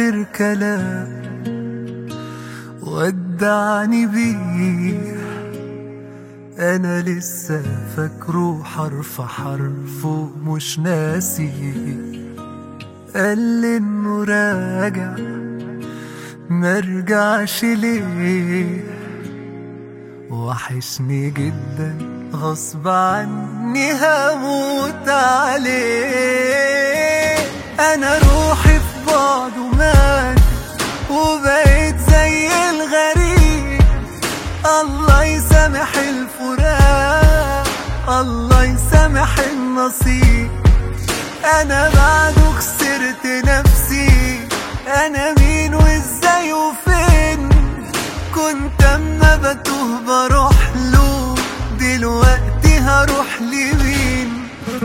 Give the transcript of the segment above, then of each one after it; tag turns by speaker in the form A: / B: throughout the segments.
A: آخر كلام ودعني بيه أنا لسه فاكره حرف حرف ومش ناسي قال لي إنه راجع مرجعش ليه وحشني جدا غصب عني هموت عليه انا روحي في بعضه مات وبقيت زي الغريب الله يسامح الفراق الله يسامح النصيب انا بعده خسرت نفسي انا مين وازاي وفين كنت اما بتوه بروح له دلوقتي هروح لمين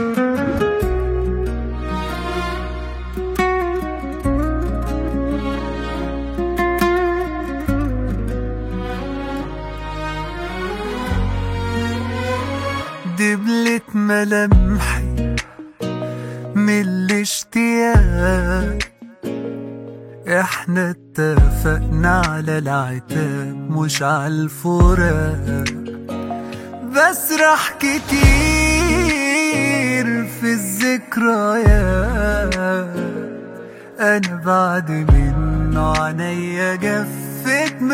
A: دبلت ملامحي من الاشتياق احنا اتفقنا على العتاب مش على الفراق بسرح كتير في الذكريات انا بعد منه عينيا جفت من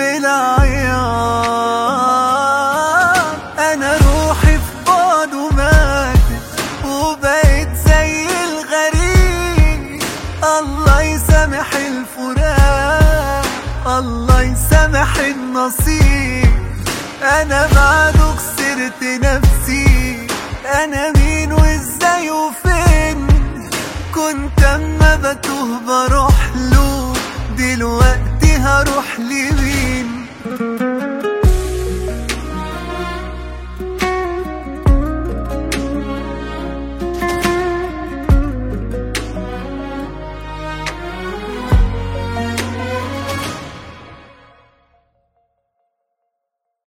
A: العياط انا روحي في بعضه ماتت وبقيت زي الغريب الله يسامح الفراق الله يسامح النصيب انا بعده خسرت نفسي انا مين وازاي وفين كنت اما بتوه بروح له دلوقتي هروح لمين